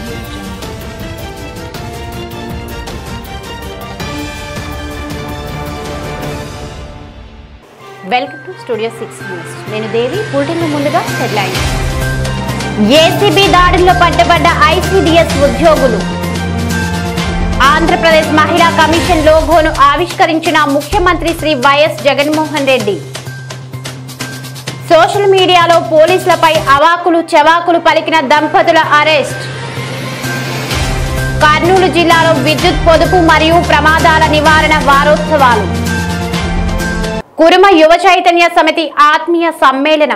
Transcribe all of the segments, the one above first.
audio jungle. Welcome to studio six news నేను Devi bulletin ముందుగా headline ACB దాడుల్లో పడ్డబడ్డ ఐసీడీఎస్ ఉద్యోగులు ఆంధ్రప్రదేశ్ మహిళా కమిషన్ లోగోను ఆవిష్కరించిన ముఖ్యమంత్రి శ్రీ వైఎస్ జగన్మోహన్ రెడ్డి సోషల్ మీడియాలో పోలీసులపై అవాకులు చెవాకులు పలికిన దంపతుల అరెస్ట్ కర్నూలు జిల్లాలో విద్యుత్ పొదుపు మరియు ప్రమాదాల నివారణ వారోత్సవాలు కురుమ యువ చైతన్య సమితి ఆత్మీయ సమ్మేళనం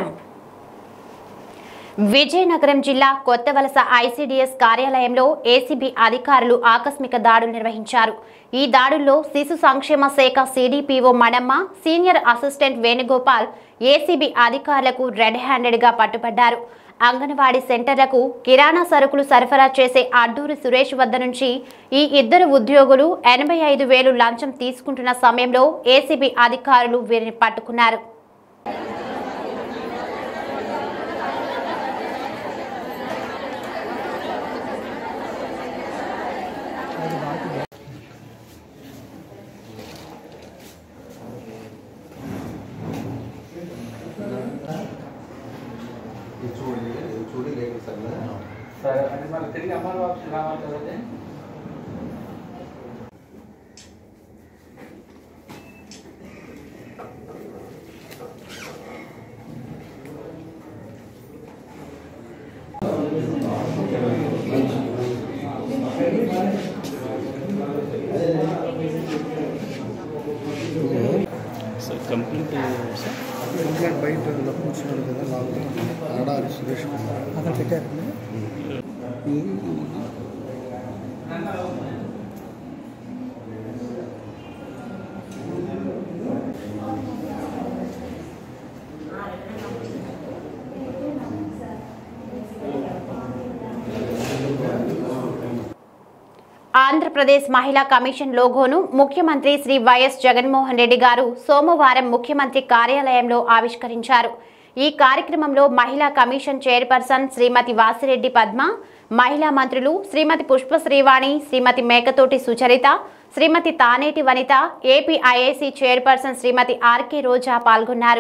విజయనగరం జిల్లా కొత్తవలస ఐసీడీఎస్ కార్యాలయంలో ఏసీబీ అధికారులు ఆకస్మిక దాడులు నిర్వహించారు ఈ దాడుల్లో శిశు సంక్షేమ శాఖ CDPO Manamma senior assistant Venugopal ACB అధికారులకు రెడ్ హ్యాండెడ్ గా పట్టుబడ్డారు అంగన్వాడీ సెంటర్లకు కిరాణా సరుకులు సరఫరా చేసే అడ్డూరి సురేష్ వద్ద నుంచి ఈ ఇద్దరు ఉద్యోగులు ఎనభై ఐదు వేలు లంచం తీసుకుంటున్న సమయంలో ఏసీబీ అధికారులు వీరిని పట్టుకున్నారు ఇది చూడండి ఇది చూడి లేదు సార్ సరే అంటే మళ్ళీ తిరిగి అమ్మాయి ఆఫీస్ రావాలి కదండి సార్ కంప్లీట్ సార్ కంప్లైంట్ బయట ఇలా కూర్చున్నాడు కదా లాగా ఆడాలి సురేష్ కుమార్ అక్కడ పెట్టారు ఆంధ్రప్రదేశ్ మహిళా కమిషన్ లోగోను ముఖ్యమంత్రి శ్రీ వైఎస్ జగన్మోహన్ రెడ్డి గారు సోమవారం ముఖ్యమంత్రి కార్యాలయంలో ఆవిష్కరించారు ఈ కార్యక్రమంలో మహిళా కమిషన్ చైర్పర్సన్ శ్రీమతి వాసిరెడ్డి పద్మ మహిళా మంత్రులు Shrimati Pushpa Srivani Shrimati Mekathoti Sucharitha Shrimati Taneti Vanitha AP IAC chairperson Shrimati RK Roja పాల్గొన్నారు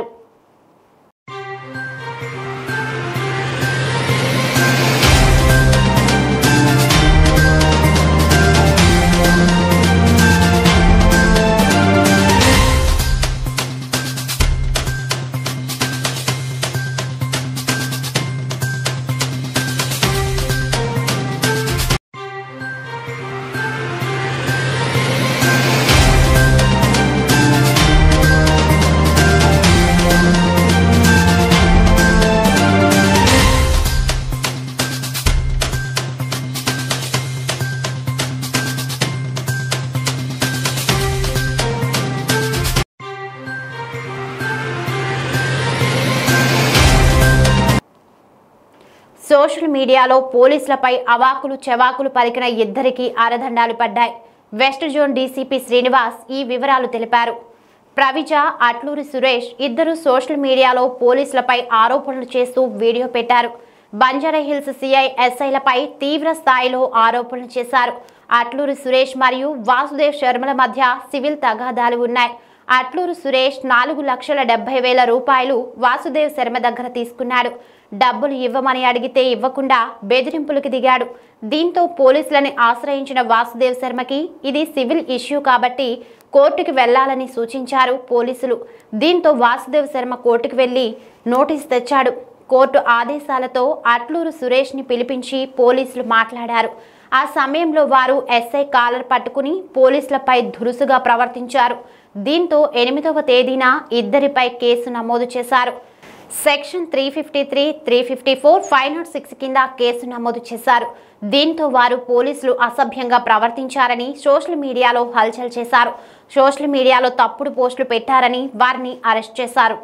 సోషల్ మీడియాలో పోలీసులపై అవాకులు చెవాకులు పలికిన ఇద్దరికి అరదండాలు పడ్డాయి వెస్ట్ జోన్ డీసీపీ శ్రీనివాస్ ఈ వివరాలు తెలిపారు ప్రవిజ అట్లూరి సురేష్ ఇద్దరు సోషల్ మీడియాలో పోలీసులపై ఆరోపణలు చేస్తూ వీడియో పెట్టారు బంజారాహిల్స్ సిఐ ఎస్ఐలపై తీవ్ర స్థాయిలో ఆరోపణలు చేశారు అట్లూరి సురేష్ మరియు వాసుదేవ్ శర్మల మధ్య సివిల్ తగాదాలు ఉన్నాయి అట్లూరు సురేష్ నాలుగు లక్షల డెబ్బై వేల రూపాయలు వాసుదేవ్ శర్మ దగ్గర తీసుకున్నాడు డబ్బులు ఇవ్వమని అడిగితే ఇవ్వకుండా బెదిరింపులకు దిగాడు దీంతో పోలీసులని ఆశ్రయించిన వాసుదేవ్ శర్మకి ఇది సివిల్ ఇష్యూ కాబట్టి కోర్టుకి వెళ్లాలని సూచించారు పోలీసులు దీంతో వాసుదేవ్ శర్మ కోర్టుకు వెళ్లి నోటీస్ తెచ్చాడు కోర్టు ఆదేశాలతో అట్లూరు సురేష్ని పిలిపించి పోలీసులు మాట్లాడారు ఆ సమయంలో వారు ఎస్ఐ కాలర్ పట్టుకుని పోలీసులపై దురుసుగా ప్రవర్తించారు దీంతో ఎనిమిదవ తేదీన ఇద్దరిపై కేసు నమోదు చేశారు section three fifty three three fifty four five not six కింద కేసు నమోదు చేశారు దీంతో వారు పోలీసులు అసభ్యంగా ప్రవర్తించారని సోషల్ మీడియాలో హల్చల్ చేశారు సోషల్ మీడియాలో తప్పుడు పోస్టులు పెట్టారని వారిని అరెస్ట్ చేశారు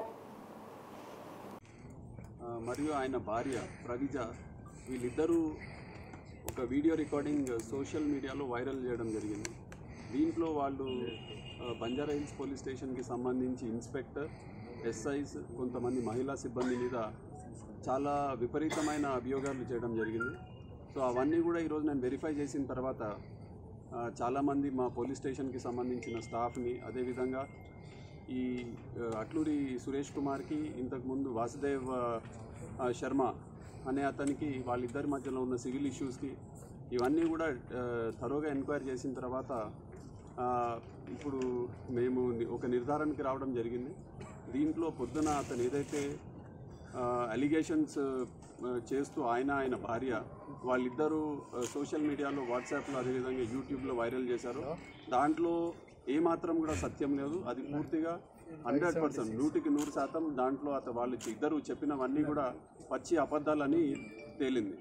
ఆ, మరియు ఆయన భార్య ప్రవిజ వీళ్ళిద్దరూ ఒక వీడియో రికార్డింగ్ సోషల్ మీడియాలో వైరల్ చేయడం జరిగింది దీంట్లో వాళ్ళు ఆ, బంజారా హిల్స్ పోలీస్ స్టేషన్కి సంబంధించి ఇన్స్పెక్టర్ ఎస్ఐస్ కొంతమంది మహిళా సిబ్బంది మీద చాలా విపరీతమైన అభియోగాలు చేయడం జరిగింది సో అవన్నీ కూడా ఈరోజు నేను వెరిఫై చేసిన తర్వాత ఆ, చాలామంది మా పోలీస్ స్టేషన్కి సంబంధించిన స్టాఫ్ని అదేవిధంగా ఈ ఆ, అట్లూరి సురేష్ కుమార్కి ఇంతకుముందు వాసుదేవ్ ఆ, ఆ, శర్మ అనే అతనికి వాళ్ళిద్దరి మధ్యలో ఉన్న సివిల్ ఇష్యూస్కి ఇవన్నీ కూడా థరోగా ఎంక్వైరీ చేసిన తర్వాత ఆ, ఇప్పుడు మేము ని- ఒక నిర్ధారణకి రావడం జరిగింది దీంట్లో పొద్దున అతను ఏదైతే అలిగేషన్స్ చేస్తూ ఆయన ఆయన భార్య వాళ్ళిద్దరూ సోషల్ మీడియాలో వాట్సాప్లో అదేవిధంగా యూట్యూబ్లో వైరల్ చేశారు దాంట్లో ఏమాత్రం కూడా సత్యం లేదు అది పూర్తిగా హండ్రెడ్ పర్సెంట్ నూటికి నూరు శాతం దాంట్లో అత వాళ్ళు ఇద్దరు చెప్పినవన్నీ కూడా పచ్చి అబద్ధాలని తేలింది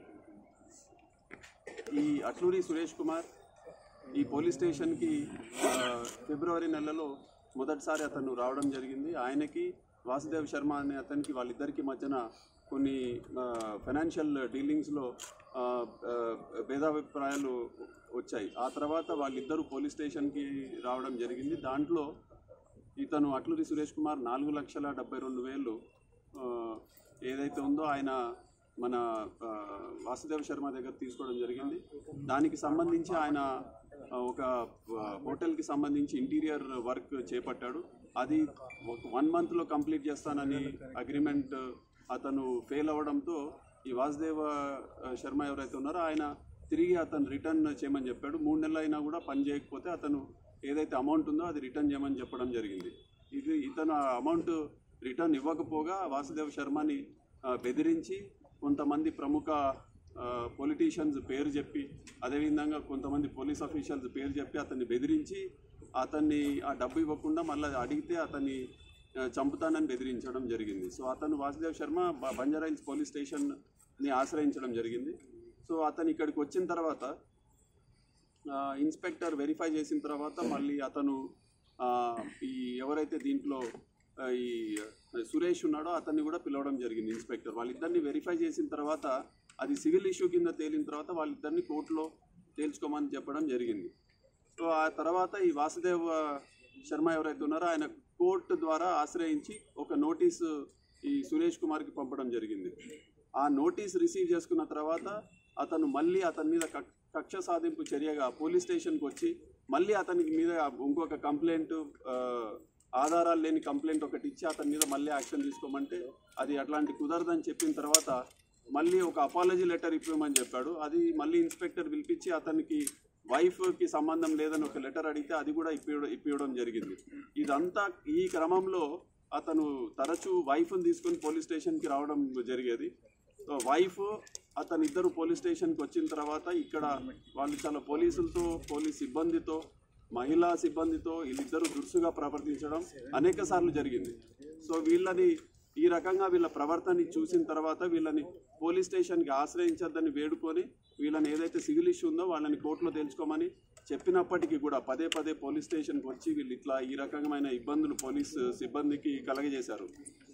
ఈ అట్లూరి సురేష్ కుమార్ ఈ పోలీస్ స్టేషన్కి ఆ, ఫిబ్రవరి నెలలో మొదటిసారి అతను రావడం జరిగింది ఆయనకి వాసుదేవ్ శర్మ అనే అతనికి వాళ్ళిద్దరికి మధ్యన కొన్ని ఫైనాన్షియల్ డీలింగ్స్లో ఆ, ఆ, భేదాభిప్రాయాలు వచ్చాయి ఆ తర్వాత వాళ్ళిద్దరూ పోలీస్ స్టేషన్కి రావడం జరిగింది దాంట్లో ఇతను అట్లూరి సురేష్ కుమార్ నాలుగు లక్షల డెబ్బై రెండు వేలు ఆ, ఏదైతే ఉందో ఆయన మన ఆ, వాసుదేవ్ శర్మ దగ్గర తీసుకోవడం జరిగింది దానికి సంబంధించి ఆయన ఆ, ఒక ఆ, హోటల్కి సంబంధించి ఇంటీరియర్ వర్క్ చేపట్టాడు అది ఒక వన్ మంత్లో కంప్లీట్ చేస్తానని అగ్రిమెంట్ అతను ఫెయిల్ అవ్వడంతో ఈ వాసుదేవ ఆ, శర్మ ఎవరైతే ఉన్నారో ఆయన తిరిగి అతను రిటర్న్ చేయమని చెప్పాడు మూడు నెలలు అయినా కూడా పని చేయకపోతే అతను ఏదైతే అమౌంట్ ఉందో అది రిటర్న్ చేయమని చెప్పడం జరిగింది ఇది ఇతను ఆ అమౌంట్ రిటర్న్ ఇవ్వకపోగా వాసుదేవ్ శర్మని ఆ, బెదిరించి కొంతమంది ప్రముఖ పొలిటీషియన్స్ పేరు చెప్పి అదేవిధంగా కొంతమంది పోలీస్ అఫీషియల్స్ పేరు చెప్పి అతన్ని బెదిరించి అతన్ని ఆ డబ్బు ఇవ్వకుండా మళ్ళీ అడిగితే అతన్ని ఆ, చంపుతానని బెదిరించడం జరిగింది సో అతను వాసుదేవ్ శర్మ బ- బంజారాహిల్స్ పోలీస్ స్టేషన్ని ఆశ్రయించడం జరిగింది సో అతను ఇక్కడికి వచ్చిన తర్వాత ఆ, ఇన్స్పెక్టర్ వెరిఫై చేసిన తర్వాత మళ్ళీ అతను ఆ, ఈ ఎవరైతే దీంట్లో ఆ, ఈ సురేష్ ఉన్నాడో అతన్ని కూడా పిలవడం జరిగింది ఇన్స్పెక్టర్ వాళ్ళిద్దరిని వెరిఫై చేసిన తర్వాత అది సివిల్ ఇష్యూ కింద తేలిన తర్వాత వాళ్ళిద్దరిని కోర్టులో తేల్చుకోమని చెప్పడం జరిగింది సో ఆ తర్వాత ఈ వాసుదేవ్ ఆ, శర్మ ఎవరైతే ఉన్నారో ఆయన కోర్టు ద్వారా ఆశ్రయించి ఒక నోటీసు ఈ సురేష్ కుమార్కి పంపడం జరిగింది ఆ నోటీస్ రిసీవ్ చేసుకున్న తర్వాత అతను మళ్ళీ అతని మీద కక్- కక్ష సాధింపు చర్యగా పోలీస్ స్టేషన్కి వచ్చి మళ్ళీ అతనికి మీద ఇంకొక కంప్లైంట్ ఆ, ఆధారాలు లేని కంప్లైంట్ ఒకటి ఇచ్చి అతని మీద మళ్ళీ యాక్షన్ తీసుకోమంటే అది అట్లాంటి కుదరదని చెప్పిన తర్వాత మళ్ళీ ఒక అపాలజీ లెటర్ ఇవ్వమని చెప్పాడు అది మళ్ళీ ఇన్స్పెక్టర్ పిలిపించి అతనికి వైఫ్కి సంబంధం లేదని ఒక లెటర్ అడిగితే అది కూడా ఇప్పియడం ఇప్పియడం జరిగింది ఇదంతా ఈ క్రమంలో అతను తరచూ వైఫ్ని తీసుకొని పోలీస్ స్టేషన్కి రావడం జరిగేది సో వైఫ్ అతను ఇద్దరు పోలీస్ స్టేషన్కి వచ్చిన తర్వాత ఇక్కడ వాళ్ళు చాలా పోలీసులతో పోలీస్ సిబ్బందితో మహిళా సిబ్బందితో వీళ్ళిద్దరూ దురుసుగా ప్రవర్తించడం అనేక సార్లు జరిగింది సో వీళ్ళని ఈ రకంగా వీళ్ళ ప్రవర్తన చూసిన తర్వాత వీళ్ళని పోలీస్ స్టేషన్కి ఆశ్రయించొద్దని వేడుకొని వీళ్ళని ఏదైతే సివిల్ ఇష్యూ ఉందో వాళ్ళని కోర్టులో తెలుసుకోమని చెప్పినప్పటికీ కూడా పదే పదే పోలీస్ స్టేషన్కి వచ్చి వీళ్ళు ఇట్లా ఈ రకమైన ఇబ్బందులు పోలీస్ సిబ్బందికి కలగజేశారు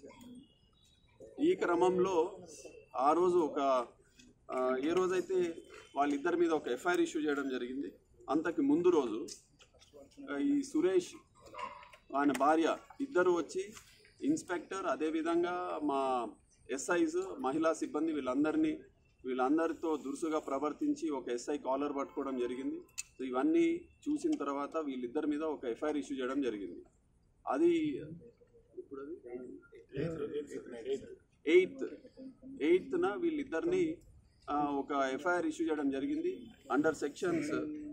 ఈ క్రమంలో ఆ రోజు ఒక ఆ, ఏ రోజైతే వాళ్ళిద్దరి మీద ఒక ఎఫ్ఐఆర్ ఇష్యూ చేయడం జరిగింది అంతకు ముందు రోజు ఆ, ఈ సురేష్ ఆయన భార్య ఇద్దరు వచ్చి ఇన్స్పెక్టర్ అదేవిధంగా మా ఎస్ఐస్ మహిళా సిబ్బంది వీళ్ళందరినీ వీళ్ళందరితో దురుసుగా ప్రవర్తించి ఒక ఎస్ఐ కాలర్ పట్టుకోవడం జరిగింది సో ఇవన్నీ చూసిన తర్వాత వీళ్ళిద్దరి మీద ఒక ఎఫ్ఐఆర్ ఇష్యూ చేయడం జరిగింది అది ఇప్పుడు అది ఎయిత్ ఎయిత్న వీళ్ళిద్దరిని ఆ, ఒక ఎఫ్ఐఆర్ ఇష్యూ చేయడం జరిగింది under sections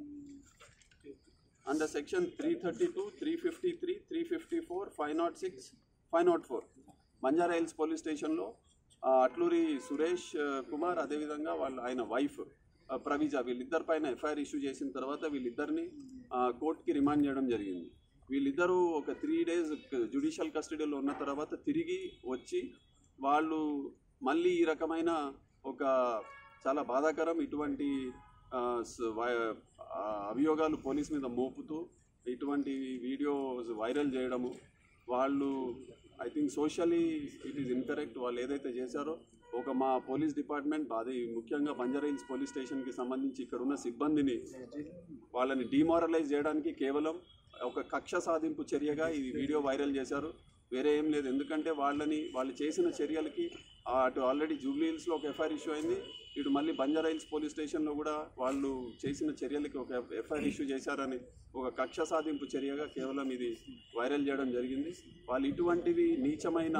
under section three thirty two three fifty three three fifty four five not six five not four Banjara Hills police స్టేషన్లో ఆ, అట్లూరి సురేష్ ఆ, కుమార్ అదేవిధంగా వాళ్ళ ఆయన వైఫ్ ఆ, ప్రవీజ వీళ్ళిద్దరి పైన ఎఫ్ఐఆర్ ఇష్యూ చేసిన తర్వాత వీళ్ళిద్దరిని ఆ, కోర్టుకి రిమాండ్ చేయడం జరిగింది వీళ్ళిద్దరూ ఒక త్రీ డేస్ జ్యుడిషియల్ కస్టడీలో ఉన్న తర్వాత తిరిగి వచ్చి వాళ్ళు మళ్ళీ ఈ రకమైన ఒక చాలా బాధాకరం ఇటువంటి ఆ, స- వై- ఆ, అభియోగాలు పోలీస్ మీద మోపుతూ ఇటువంటి వీడియోస్ వైరల్ చేయడము వాళ్ళు I think socially it is incorrect వాళ్ళు ఏదైతే చేశారో ఒక మా పోలీస్ డిపార్ట్మెంట్ అది ముఖ్యంగా బంజారా హిల్స్ పోలీస్ స్టేషన్కి సంబంధించి ఇక్కడ ఉన్న సిబ్బందిని వాళ్ళని డిమారలైజ్ చేయడానికి కేవలం ఒక కక్ష సాధింపు చర్యగా ఈ వీడియో వైరల్ చేశారు వేరే ఏం లేదు ఎందుకంటే వాళ్ళని వాళ్ళు చేసిన చర్యలకి ఆ, అటు ఆల్రెడీ జూబ్లీ హిల్స్లో ఒక ఎఫ్ఐఆర్ ఇష్యూ అయింది ఇటు మళ్ళీ బంజారాయిల్స్ పోలీస్ స్టేషన్లో కూడా వాళ్ళు చేసిన చర్యలకి ఒక ఎఫ్ఐఆర్ ఇష్యూ చేశారని ఒక కక్ష సాధింపు చర్యగా కేవలం ఇది వైరల్ చేయడం జరిగింది వాళ్ళు ఇటువంటివి నీచమైన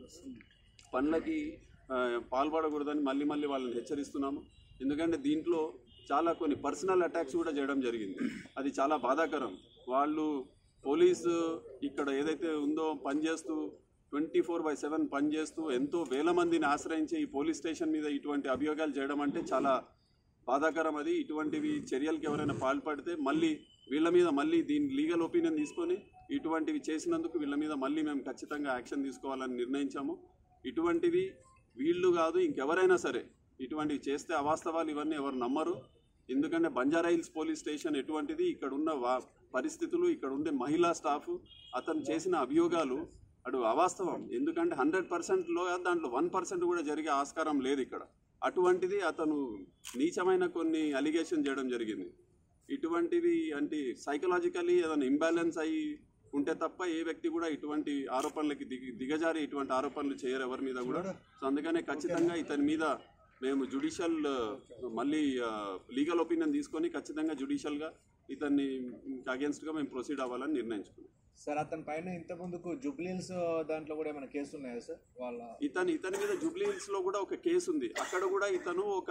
పనులకి ఆ, పాల్పడకూడదని మళ్ళీ మళ్ళీ వాళ్ళని హెచ్చరిస్తున్నాము ఎందుకంటే దీంట్లో చాలా కొన్ని పర్సనల్ అటాక్స్ కూడా చేయడం జరిగింది అది చాలా బాధాకరం వాళ్ళు పోలీసు ఇక్కడ ఏదైతే ఉందో పనిచేస్తూ ట్వంటీ ఫోర్ బై సెవెన్ పనిచేస్తూ ఎంతో వేల మందిని ఆశ్రయించి ఈ పోలీస్ స్టేషన్ మీద ఇటువంటి అభియోగాలు చేయడం అంటే చాలా బాధాకరం అది ఇటువంటివి చర్యలకు ఎవరైనా పాల్పడితే మళ్ళీ వీళ్ళ మీద మళ్ళీ దీని లీగల్ ఒపీనియన్ తీసుకొని ఇటువంటివి చేసినందుకు వీళ్ళ మీద మళ్ళీ మేము ఖచ్చితంగా యాక్షన్ తీసుకోవాలని నిర్ణయించాము ఇటువంటివి వీళ్ళు కాదు ఇంకెవరైనా సరే ఇటువంటివి చేస్తే అవాస్తవాలు ఇవన్నీ ఎవరు నమ్మరు ఎందుకంటే బంజారాయిల్స్ పోలీస్ స్టేషన్ ఎటువంటిది ఇక్కడ ఉన్న వా పరిస్థితులు ఇక్కడ ఉండే మహిళా స్టాఫ్ అతను చేసిన అభియోగాలు అటు అవాస్తవం ఎందుకంటే హండ్రెడ్ పర్సెంట్లో దాంట్లో వన్ పర్సెంట్ కూడా జరిగే ఆస్కారం లేదు ఇక్కడ అటువంటిది అతను నీచమైన కొన్ని అలిగేషన్ చేయడం జరిగింది ఇటువంటివి అంటే సైకలాజికలీ ఏదైనా ఇంబ్యాలెన్స్ అయ్యి ఉంటే తప్ప ఏ వ్యక్తి కూడా ఇటువంటి ఆరోపణలకి దిగి దిగజారి ఇటువంటి ఆరోపణలు చేయరు ఎవరి మీద కూడా సో అందుకనే ఖచ్చితంగా ఇతని మీద మేము జుడిషియల్ మళ్ళీ లీగల్ ఒపీనియన్ తీసుకొని ఖచ్చితంగా జుడిషియల్గా ఇతన్ని అగేన్స్ట్గా మేము ప్రొసీడ్ అవ్వాలని నిర్ణయించుకున్నాం సార్ అతని పైన ఇంత ముందుకు జుబ్లీల్స్ దాంట్లో కూడా ఏమైనా కేసు ఉన్నాయా సార్ వాళ్ళ ఇతను ఇతని మీద జూబ్లీ హిల్స్ లో కూడా ఒక కేసు ఉంది అక్కడ కూడా ఇతను ఒక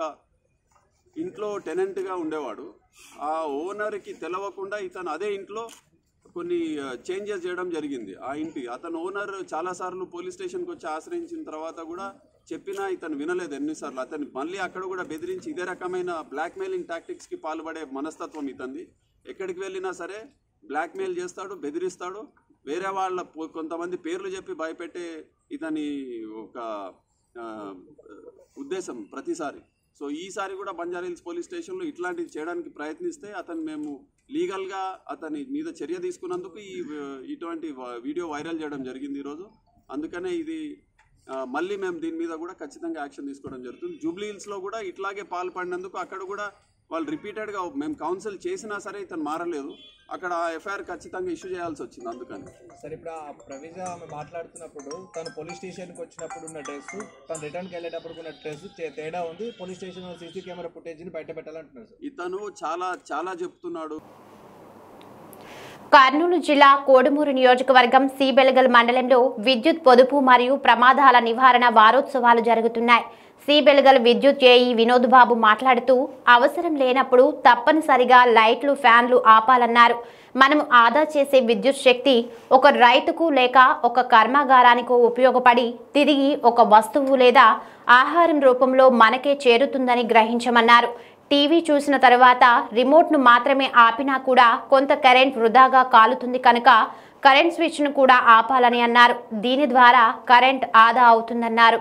ఇంట్లో టెనెంట్ గా ఉండేవాడు ఆ ఓనర్కి తెలవకుండా ఇతను అదే ఇంట్లో కొన్ని చేంజెస్ చేయడం జరిగింది ఆ ఇంటి అతను ఓనర్ చాలాసార్లు పోలీస్ స్టేషన్కి వచ్చి ఆశ్రయించిన తర్వాత కూడా చెప్పినా ఇతను వినలేదు ఎన్నిసార్లు అతను మళ్ళీ అక్కడ కూడా బెదిరించి ఇదే రకమైన బ్లాక్మెయిలింగ్ టాక్టిక్స్కి పాల్పడే మనస్తత్వం ఇతంది ఎక్కడికి వెళ్ళినా సరే బ్లాక్మెయిల్ చేస్తాడు బెదిరిస్తాడు వేరే వాళ్ళ పో- కొంతమంది పేర్లు చెప్పి భయపెట్టే ఇతని ఒక ఆ, ఉద్దేశం ప్రతిసారి సో ఈసారి కూడా బంజారాహిల్స్ పోలీస్ స్టేషన్లో ఇట్లాంటివి చేయడానికి ప్రయత్నిస్తే అతను మేము లీగల్గా అతని మీద చర్య తీసుకున్నందుకు ఈ ఇటువంటి వ- వీడియో వైరల్ చేయడం జరిగింది ఈరోజు అందుకనే ఇది ఆ, మళ్ళీ మేము దీని మీద కూడా ఖచ్చితంగా యాక్షన్ తీసుకోవడం జరుగుతుంది జూబ్లీ హిల్స్లో కూడా ఇట్లాగే పాల్పడినందుకు అక్కడ కూడా వాళ్ళు రిపీటెడ్గా మేము కౌన్సిల్ చేసినా సరే ఇతను మారలేదు అక్కడ ఎఫ్ఐఆర్ ఖచ్చితంగా ఇష్యూ చేయాల్సి వచ్చింది అందుకని సార్ ఇప్పుడు ఆ ప్రవీజ ఆమె మాట్లాడుతున్నప్పుడు తను పోలీస్ స్టేషన్కి వచ్చినప్పుడు ఉన్న డ్రెస్ తను రిటర్న్కి వెళ్ళేటప్పుడు ఉన్న డ్రెస్ తేడా ఉంది పోలీస్ స్టేషన్ సీసీ కెమెరా ఫుటేజ్ని బయట పెట్టాలంటున్నారు సార్ ఇతను చాలా చాలా చెప్తున్నాడు కర్నూలు జిల్లా కోడుమూరు నియోజకవర్గం సీబెలగల్ మండలంలో విద్యుత్ పొదుపు మరియు ప్రమాదాల నివారణ వారోత్సవాలు జరుగుతున్నాయి సీబెలగల్ విద్యుత్ ఏఈ వినోద్ బాబు మాట్లాడుతూ అవసరం లేనప్పుడు తప్పనిసరిగా లైట్లు ఫ్యాన్లు ఆపాలన్నారు మనం ఆదా చేసే విద్యుత్ శక్తి ఒక రైతుకు లేక ఒక కర్మాగారానికో ఉపయోగపడి తిరిగి ఒక వస్తువు లేదా ఆహారం రూపంలో మనకే చేరుతుందని గ్రహించమన్నారు టీవీ చూసిన తర్వాత రిమోట్ను మాత్రమే ఆపినా కూడా కొంత కరెంట్ వృధాగా కాలుతుంది కనుక కరెంట్ స్విచ్ను కూడా ఆపాలని అన్నారు దీని ద్వారా కరెంట్ ఆదా అవుతుందన్నారు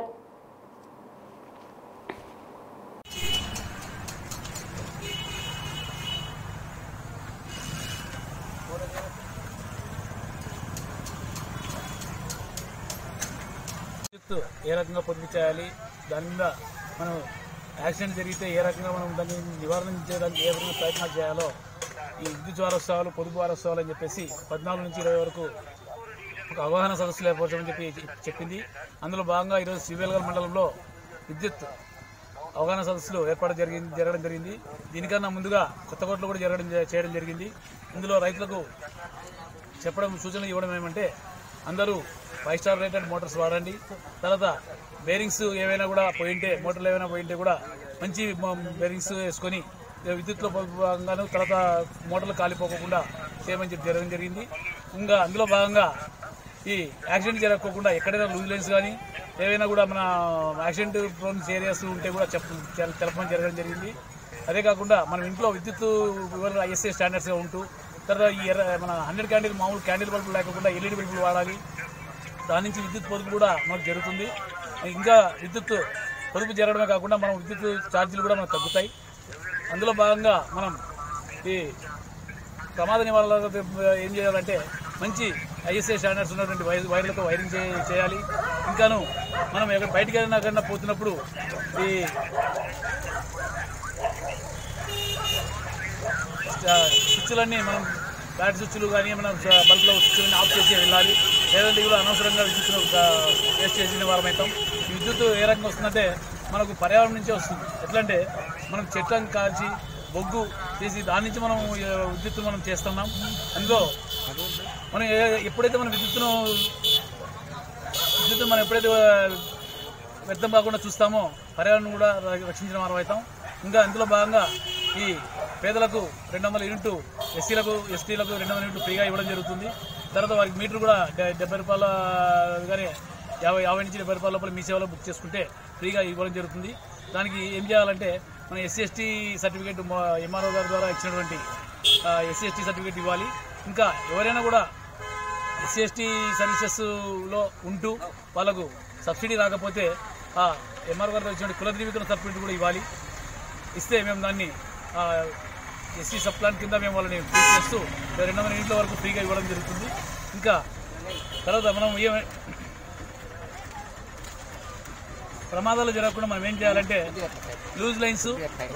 విద్యుత్ ఏ రకంగా పొదుపు చేయాలి దాని మీద మనం యాక్సిడెంట్ జరిగితే ఏ రకంగా మనం దాన్ని నివారణ చేయడానికి ఏ రకంగా ప్రయత్నాలు చేయాలో ఈ విద్యుత్ వారోత్సవాలు పొదుపు వారోత్సవాలు అని చెప్పేసి పద్నాలుగు నుంచి ఇరవై వరకు ఒక అవగాహన సదస్సులు ఏర్పరచమని చెప్పి చెప్పింది అందులో భాగంగా ఈరోజు శ్రీవేల్గల్ మండలంలో విద్యుత్ అవగాహన సదస్సులు ఏర్పాటు జరిగింది జరగడం జరిగింది దీనికన్నా ముందుగా కొత్తకోటలో కూడా జరగడం చేయడం జరిగింది ఇందులో రైతులకు చెప్పడం సూచనలు ఇవ్వడం ఏమంటే అందరూ ఫైవ్ స్టార్ రేటెడ్ మోటార్స్ వాడండి తర్వాత బేరింగ్స్ ఏవైనా కూడా పోయింటే మోటార్లు ఏమైనా పోయింటే కూడా మంచి మ- బేరింగ్స్ వేసుకొని విద్యుత్లో భాగంగాను తర్వాత మోటార్లు కాలిపోకుండా చేయమని చెప్పి జరగడం జరిగింది ఇంకా అందులో భాగంగా ఈ యాక్సిడెంట్ జరగకోకుండా ఎక్కడైనా లూజ్ లైన్స్ కానీ ఏవైనా కూడా మన యాక్సిడెంట్ ప్రోన్ ఏరియాస్ ఉంటే కూడా చెప్ప తెల- తెలపడం జరగడం జరిగింది అదే కాకుండా మనం ఇంట్లో విద్యుత్ వివరాలు ఐఎస్ఐ స్టాండర్డ్స్గా ఉంటూ తర్వాత ఈ ఎర్ర మన హండ్రెడ్ క్యాండిల్ మామూలు క్యాండిల్ బల్బులు లేకుండా ఎల్ఈడి బల్బులు వాడాలి దాని నుంచి విద్యుత్ పొదుపు కూడా మనకు జరుగుతుంది ఇంకా విద్యుత్ పొదుపు జరగడమే కాకుండా మనం విద్యుత్ ఛార్జీలు కూడా మనకు తగ్గుతాయి అందులో భాగంగా మనం ఈ ప్రమాద నివారణ ఏం చేయాలంటే మంచి ఐఎస్ఐ స్టాండర్డ్స్ ఉన్నటువంటి వైర్ వైర్లతో వైరింగ్ చే- చేయాలి ఇంకాను మనం ఎక్కడ బయటికి వెళ్ళినా కన్నా పోతున్నప్పుడు ఈ ఆ, స్విచ్లన్నీ మనం బ్యాట్ స్విచ్లు కానీ మనం బల్బ్లో స్విచ్లన్నీ ఆఫ్ చేసి వెళ్ళాలి లేదంటే కూడా అనవసరంగా విద్యుత్తును వేస్ట్ చేసిన వారం అవుతాం ఈ విద్యుత్ ఏ రకంగా వస్తుందంటే మనకు పర్యావరణం నుంచే వస్తుంది ఎట్లా అంటే మనం చెట్లను కాల్చి బొగ్గు చేసి దాని నుంచి మనం ఏ, విద్యుత్తును మనం చేస్తున్నాం అందులో మనం ఏ- ఎప్పుడైతే మనం విద్యుత్తును విద్యుత్తును మనం ఎప్పుడైతే వ్యర్థం కాకుండా చూస్తామో పర్యావరణం కూడా ర- రక్షించిన వారం అవుతాం ఇంకా అందులో భాగంగా ఈ పేదలకు రెండు వందల యూనిట్ ఎస్సీలకు ఎస్టీలకు రెండు వందల యూనిట్లు ఫ్రీగా ఇవ్వడం జరుగుతుంది తర్వాత వారికి మీటర్ కూడా డె- డెబ్బై రూపాయల కానీ యాభై యాభై నుంచి డెబ్బై రూపాయల లోపల మీ సేవలో బుక్ చేసుకుంటే ఫ్రీగా ఇవ్వడం జరుగుతుంది దానికి ఏం చేయాలంటే మన ఎస్సీ ఎస్టీ సర్టిఫికేట్ ఎంఆర్ఓ గారి ద్వారా ఇచ్చినటువంటి ఎస్సీ ఎస్టీ సర్టిఫికేట్ ఇవ్వాలి ఇంకా ఎవరైనా కూడా ఎస్సీ ఎస్టీ సర్వీసెస్లో ఉంటూ వాళ్ళకు సబ్సిడీ రాకపోతే ఆ ఎంఆర్ గారు వచ్చిన కుల ధృవీకరణ సర్టిఫికేట్ కూడా ఇవ్వాలి ఇస్తే మేము దాన్ని ఎస్సీ సబ్ ప్లాన్ కింద మేము వాళ్ళని ఫ్రీ చేస్తూ రెండు వందల యూనిట్ల వరకు ఫ్రీగా ఇవ్వడం జరుగుతుంది ఇంకా తర్వాత మనం ఏ ప్రమాదాలు జరగకుండా మనం ఏం చేయాలంటే లూజ్ లైన్స్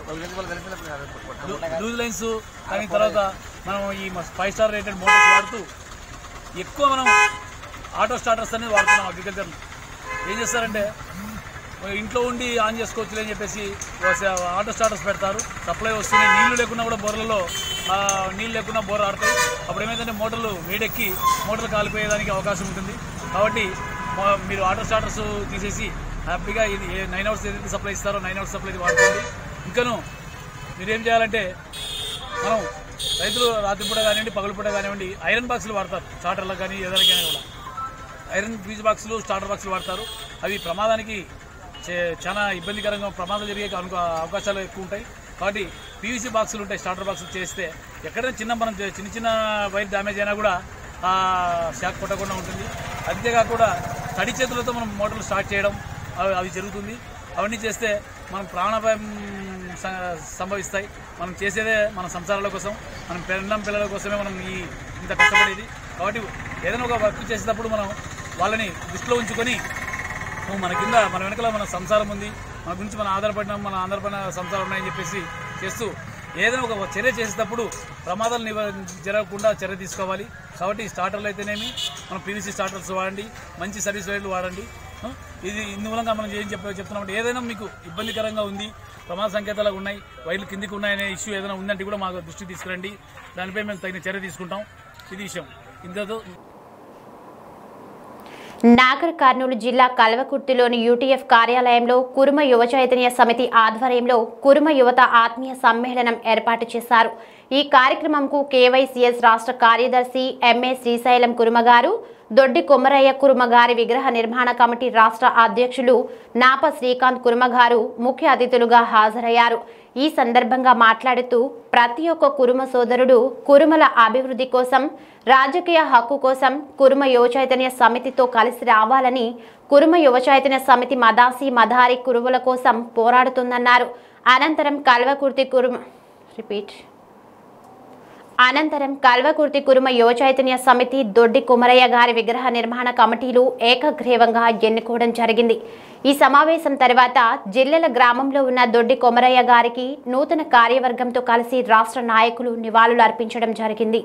లూజ్ లైన్స్ దాని తర్వాత మనం ఈ ఫైవ్ స్టార్ రేటెడ్ మోటార్స్ వాడుతూ ఎక్కువ మనం ఆటో స్టార్టర్స్ అనేది వాడుతున్నాం అగ్రికల్చర్ ఏం చేస్తారంటే మరి ఇంట్లో ఉండి ఆన్ చేసుకోవచ్చు అని చెప్పేసి ఆటో స్టార్టర్స్ పెడతారు సప్లై వస్తున్నాయి నీళ్లు లేకున్నా కూడా బోర్లలో ఆ, నీళ్ళు లేకున్నా బోర్ ఆడతాయి అప్పుడు ఏమైందంటే మోటార్లు వేడెక్కి మోటార్లు కాలిపోయేదానికి అవకాశం ఉంటుంది కాబట్టి మా- మీరు ఆటో స్టార్టర్స్ తీసేసి హ్యాపీగా ఇది నైన్ అవర్స్ ఏదైతే సప్లై ఇస్తారో నైన్ అవర్స్ సప్లై వాడుకోండి ఇంకను మీరేం చేయాలంటే మనం రైతులు రాత్రిపూట కానివ్వండి పగలపూట కానివ్వండి ఐరన్ బాక్సులు వాడతారు స్టార్టర్లకు కానీ ఏదైనా కానీ కూడా ఐరన్ ఫ్యూజ్ బాక్సులు స్టార్టర్ బాక్సులు వాడతారు అవి ప్రమాదానికి చే- చాలా ఇబ్బందికరంగా ప్రమాదం జరిగే అను- అవకాశాలు ఎక్కువ ఉంటాయి కాబట్టి పీవీసీ బాక్సులు ఉంటాయి స్టార్టర్ బాక్సులు చేస్తే ఎక్కడైనా చిన్న మనం చే- చిన్న చిన్న వైర్ డ్యామేజ్ అయినా కూడా ఆ షాక్ కొట్టకుండా ఉంటుంది అంతేకాకుండా తడి చేతులతో మనం మోటార్లు స్టార్ట్ చేయడం అవి అవి జరుగుతుంది అవన్నీ చేస్తే మనం ప్రాణాపాయం స- సంభవిస్తాయి మనం చేసేదే మన సంసారాల కోసం మనం పిల్లం పిల్లల కోసమే మనం ఈ ఇంత కష్టపడేది కాబట్టి ఏదైనా ఒక వర్క్ చేసేటప్పుడు మనం వాళ్ళని దృష్టిలో ఉంచుకొని "ఓ, మన కింద మన వెనకాల మన సంసారం ఉంది మన గురించి మనం ఆధారపడిన మన ఆధారపడిన సంసారం ఉన్నాయని చెప్పేసి చేస్తూ ఏదైనా ఒక చర్య చేసేటప్పుడు ప్రమాదాలు నివ జరగకుండా చర్య తీసుకోవాలి కాబట్టి స్టార్టర్లు అయితేనేమి మనం పీవీసీ స్టార్టర్స్ వాడండి మంచి సర్వీస్ వైర్లు వాడండి ఆ, ఇది ఇందువలంగా మనం ఏం చెప్ప చెప్తున్నామంటే ఏదైనా మీకు ఇబ్బందికరంగా ఉంది ప్రమాద సంకేతాలు ఉన్నాయి వైర్లు కిందికి ఉన్నాయనే ఇష్యూ ఏదైనా ఉందంటే కూడా మాకు దృష్టికి తీసుకురండి దానిపై మేము తగిన చర్య తీసుకుంటాం ఇది విషయం ఇంతతో నాగర్ కర్నూలు జిల్లా కల్వకుర్తిలోని యూటీఎఫ్ కార్యాలయంలో కురుమ యువ చైతన్య సమితి ఆధ్వర్యంలో కురుమ యువత ఆత్మీయ సమ్మేళనం ఏర్పాటు చేశారు ఈ కార్యక్రమంకు కేవైసీఎస్ రాష్ట్ర కార్యదర్శి ఎంఏ శ్రీశైలం కురుమ గారు దొడ్డి కొమరయ్య కురుమ గారి విగ్రహ నిర్మాణ కమిటీ రాష్ట్ర అధ్యక్షులు నాప శ్రీకాంత్ కురుమ గారు ముఖ్య అతిథులుగా హాజరయ్యారు ఈ సందర్భంగా మాట్లాడుతూ ప్రతి ఒక్క కురుమ సోదరుడు కురుమల అభివృద్ధి కోసం రాజకీయ హక్కు కోసం కురుమ యువ చైతన్య సమితితో కలిసి రావాలని కురుమ యువ చైతన్య సమితి మదాసి మదారి కురువుల కోసం పోరాడుతుందన్నారు అనంతరం కల్వకుర్తి కురుమ రిపీట్ అనంతరం కల్వకుర్తి కురుమ యువ చైతన్య సమితి దొడ్డి కుమరయ్య గారి విగ్రహ నిర్మాణ కమిటీలు ఏకగ్రీవంగా ఎన్నుకోవడం జరిగింది ఈ సమావేశం తర్వాత జిల్లెల గ్రామంలో ఉన్న దొడ్డి కొమరయ్య గారికి నూతన కార్యవర్గంతో కలిసి రాష్ట్ర నాయకులు నివాళులు అర్పించడం జరిగింది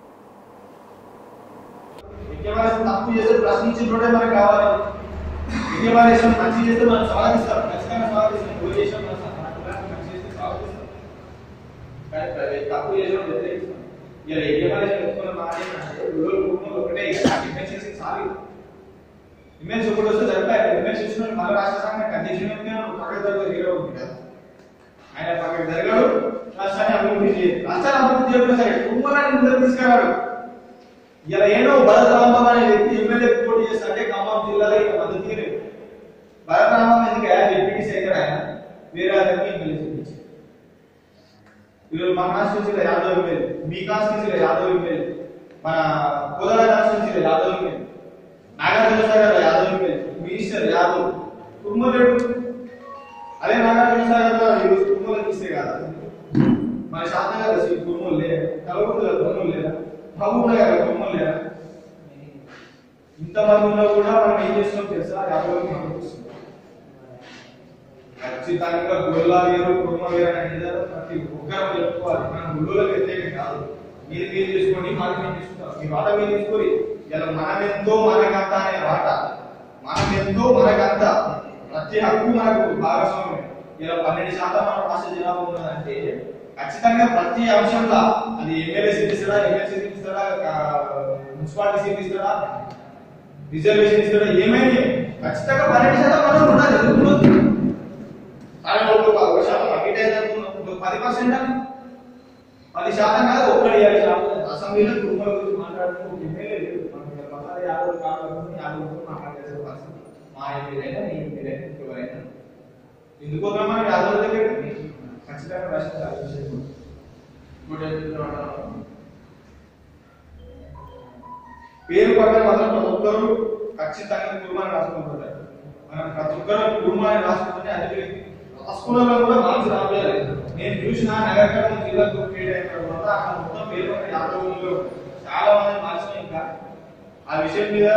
విద్యమానేసం తప్పు చేస్తే ప్రశ్నించినోడే మనకు కావాలి విద్యమానేసం మంచి చేస్తే మనం స్వాగతిస్తాం ఖచ్చితంగా స్వాగతిస్తాం ఎవరు చేసినా మనం మన కులానికి మంచి చేస్తే స్వాగతిస్తాం కానీ ప్రైవేట్ తప్పు చేసిన వ్యతిరేకిస్తాం ఇలా విద్యమానేసం ఎత్తుకున్న మాట ఏంటంటే రోజు కుటుంబంలో ఒకటే డిఫెన్స్ చేసి చాలు ఇమెన్స్ ఒకటి వస్తే సరిపోయి ఇమెన్స్ చూసిన మన రాష్ట్ర సంఘం అధ్యక్షుడు పక్కన దగ్గర హీరో ఉంది కదా ఆయన పక్కన జరగడు రాష్ట్రాన్ని అభివృద్ధి చేయడు రాష్ట్రాన్ని అభివృద్ధి చేయడం సరే కుటుంబాన్ని ముందుకు తీసుకురాడు ఇలా ఏడో భరతరాంబం అనే వ్యక్తి ఎమ్మెల్యే పోటీ చేస్తాడే ఖమ్మం జిల్లాలో ఇక మద్దతు తీయలేదు భరతరాంబం ఎందుకు డిప్యూటీ సెక్రటరీ ఆయన వేరే అతనికి ఎమ్మెల్యే చూపించారు ఈరోజు మా కాన్స్టిట్యూన్సీలో యాదవ్ ఎమ్మెల్యే మీ కాన్స్టిట్యూన్సీలో యాదవ్ ఎమ్మెల్యే మన కోదాడ కాన్స్టిట్యూన్సీలో Yadav MLA Nagarjuna Sagar Yadav MLA minister Yadav కుటుంబలేడు అదే నాగార్జున సాగర్లో ఈరోజు కుటుంబాలకు ఇస్తే కదా మన శాతం గారు కుటుంబం లేదు కలవకుండా కుటుంబం లేదా మహబూబ్ నగర్ కుటుంబం లేదా ఇంతమంది ఉన్నా కూడా మనం ఏం చేస్తున్నాం తెలుసా యాభై మంది మనం చూస్తున్నాం ఖచ్చితంగా గొల్ల వేరు కుటుంబ వేరు అనేది ప్రతి ఒక్కరు చెప్పుకోవాలి మనం గుళ్ళోకి వ్యతిరేకం కాదు మీరు మీరు చేసుకోండి మాకు మేము తీసుకుంటాం మీ వాట మీరు తీసుకొని ఇలా మనం ఎంతో మనకంత అనే వాట మనం ఎంతో మనకంత ప్రతి హక్కు మనకు భాగస్వామ్యం ఇలా పన్నెండు శాతం మన రాష్ట్ర జనాభా ఉన్నదంటే ఖచ్చితంగా ప్రతి అంశంలో అది ఎమ్మెల్యే సీట్ ఇస్తాడా ఎమ్మెల్సీ సీట్ ఇస్తాడా కా- మున్సిపాలిటీ సీట్ ఇస్తాడా రిజర్వేషన్ ఇస్తాడా ఏమైంది ఖచ్చితంగా పన్నెండు శాతం మనం ఉండాలి ఎందుకు ఆయన ఒక ఒక శాతం అడ్మిట్ అయితే పది పర్సెంట్ అని పది శాతం కాదు ఒక్కటి యాభై శాతం అసెంబ్లీలో కుటుంబాల గురించి మాట్లాడుతూ ఎమ్మెల్యే లేదు మనకి పదహారు యాభై కావాలి యాభై మంది మాట్లాడేసే పరిస్థితి మా ఎమ్మెల్యేనా నీ ఎమ్మెల్యేనా ఇంకెవరైనా ఎందుకు మనం యాదవ్ దగ్గర ఖచ్చితంగా రక్షించాలి ఈ విషయం. ఇంకోటి ఏంటంటే, పేరు పక్కన మాత్రం ప్రతి ఒక్కరు ఖచ్చితంగా కుటుంబాన్ని రాసుకుంటారు మనం ప్రతి ఒక్కరు కుటుంబాన్ని రాసుకుంటే అది రాసుకున్న కూడా మనసు రాబోయాలి నేను చూసిన నగరకరం జిల్లాకు క్రియేట్ అయిన తర్వాత అక్కడ మొత్తం పేరు పక్కన యాభై ఊళ్ళో చాలా మంది మార్చిన ఇంకా ఆ విషయం మీద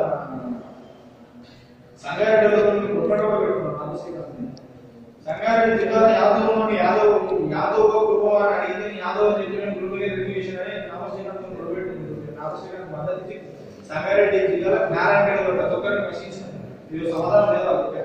సంగారెడ్డిలో కొట్టడం పెట్టుకున్నాను రాజశేఖర్ సంగారెడ్డి జిల్లాలో యాదవ్ నుండి యాదవ్ యాదవ్ కుటుంబం అని అడిగితే యాదవ్ అని చెప్పిన గురువుగా రిజర్వేషన్ అని నామశ్రీకాంత్ ప్రొవైడ్ నామశ్రీకాంత్ మద్దతు ఇచ్చి సంగారెడ్డి జిల్లాలో నారాయణగఢ్ ప్రతి ఒక్కరిని ప్రశ్నించారు ఇది సమాధానం లేదు వాళ్ళకి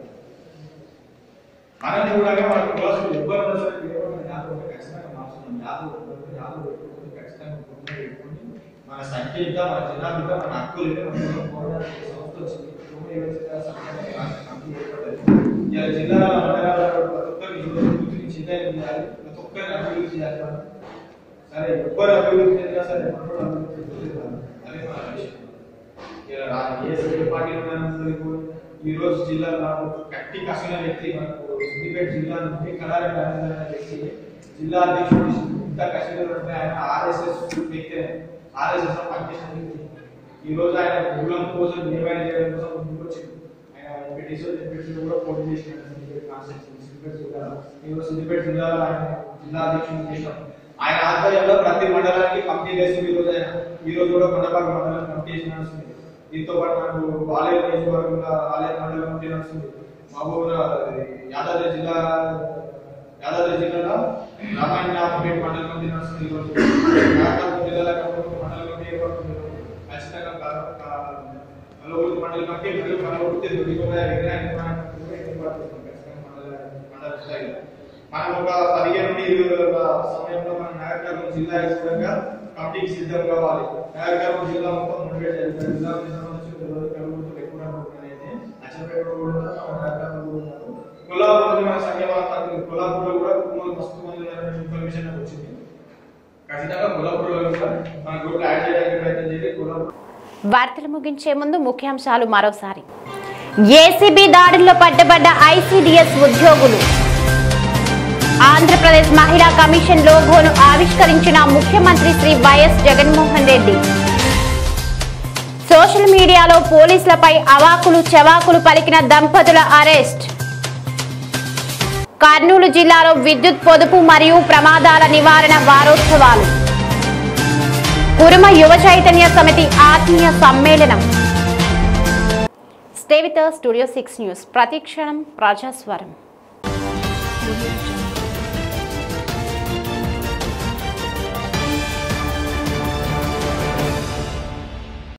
మనం కూడా మన కులాసులు ఎవ్వరు ఉన్నా సరే కేవలం యాదవ్ ఉంటే ఖచ్చితంగా మార్చుకున్నాం యాదవ్ ఉంటే యాదవ్ పెట్టుకుంటే ఖచ్చితంగా కుటుంబం పెట్టుకుని మన సంఖ్య ఇంకా మన జనాభా ఇంకా మన హక్కులు ఇంకా మన కుటుంబం పోరాటానికి సంస్థ వచ్చింది కుటుంబ యువజన సంఘాన్ని రాష్ట్ర కమిటీ ఏర్పడ్డది ఇలా జిల్లాల మండలాల ప్రతి ఒక్కరిని అభివృద్ధిని చింతన చేయాలి ప్రతి ఒక్కరిని అభివృద్ధి చేయాలి మనం. సరే ఎవ్వరు అభివృద్ధి చెందినా సరే మనోడు అభివృద్ధి చెందుతారు అదే మన విషయం ఇలా రా- ఏ ఏ పార్టీలో ఉన్నా సరే కూడా ఈ రోజు జిల్లాలో నాకు గట్టి కష్టమైన వ్యక్తి మనకు సిద్దిపేట జిల్లా నుండి కళారి రాజేంద్ర అనే వ్యక్తి జిల్లా అధ్యక్షుడు ఇంత కష్టంగా ఉంటే ఆయన ఆర్ఎస్ఎస్ వ్యక్తి ఆర్ఎస్ఎస్ లో పనిచేసిన వ్యక్తి ఈ రోజు ఆయన కులం కోసం నిర్వహణ చేయడం కోసం ముందుకు వచ్చింది ఆయన ఎంపీటీసీ ఎంపీటీ కూడా పోటీ చేసినాడు సిద్దిపేట కాన్స్టిట్యూన్సీ సిద్దిపేట జిల్లాలో ఈ రోజు సిద్దిపేట జిల్లాలో ఆయన జిల్లా అధ్యక్షుడు చేశాం ఆయన ఆధ్వర్యంలో ప్రతి మండలానికి కమిటీ వేస్తుంది ఈ రోజు ఆయన ఈ రోజు కూడా కొండపాక మండలం కమిటీ వేసి నడుస్తుంది దీంతో పాటు మనకు ఆలయ నియోజకవర్గంలో ఆలయ మండలం కమిటీ నడుస్తుంది మహబూబ్ యాదాద్రి జిల్లా యాదాద్రి జిల్లాలో రామాయణపేట మండల కమిటీ నడుస్తుంది ఈ రోజు నాగపూర్ జిల్లాలో కమిటీ మండల కమిటీ ఏర్పడుతుంది ఖచ్చితంగా క- క- కలవూరు మండల కమిటీ మరియు కలవూరు దిగుబడి విగ్రహ నిర్మాణం కమిటీ కూడా ఏర్పడుతుంది ఖచ్చితంగా మండల మండల స్థాయిలో మనం ఒక పదిహేను నుండి ఇరవై రోజుల సమయంలో మనం నాగరికర్గం జిల్లా వేసుకోవడంగా కమిటీకి సిద్ధం కావాలి నాగరికర్గం జిల్లా మొత్తం మోటివేట్ చేయాలి జిల్లాకు సంబంధించి రోజు కలుగుతూ ఎక్కువ అనేది అచ్చంపేట కూడా ఉన్నారు, మన నాగరికర్గం కూడా ఉన్నారు. కొల్లాపూర్ మన సంఘం కొల్లాపూర్లో కూడా కుటుంబాలు మస్తు మంది ఉన్నారనే ఇన్ఫర్మేషన్ నాకు వచ్చింది ఖచ్చితంగా కొల్లాపూర్లో కూడా మన గ్రూప్ యాడ్ చేయడానికి ప్రయత్నం చేసి కొల్లాపూర్ వార్తలు ముగించే ముందు ముఖ్యాంశాలు మరోసారి ఏసీబీ దాడుల్లో పట్టుబడ్డ ఐసీడీఎస్ ఉద్యోగులు ఆంధ్రప్రదేశ్ మహిళా కమిషన్ లోగోను ఆవిష్కరించిన ముఖ్యమంత్రి శ్రీ వైఎస్ జగన్మోహన్ రెడ్డి సోషల్ మీడియాలో పోలీసులపై అవాకులు చెవాకులు పలికిన దంపతుల అరెస్ట్ కర్నూలు జిల్లాలో విద్యుత్ పొదుపు మరియు ప్రమాదాల నివారణ వారోత్సవాలు కురుమ యువ చైతన్య సమితి ఆత్మీయ సమ్మేళనం stay with studio six news ప్రతిక్షణం ప్రజాస్వరం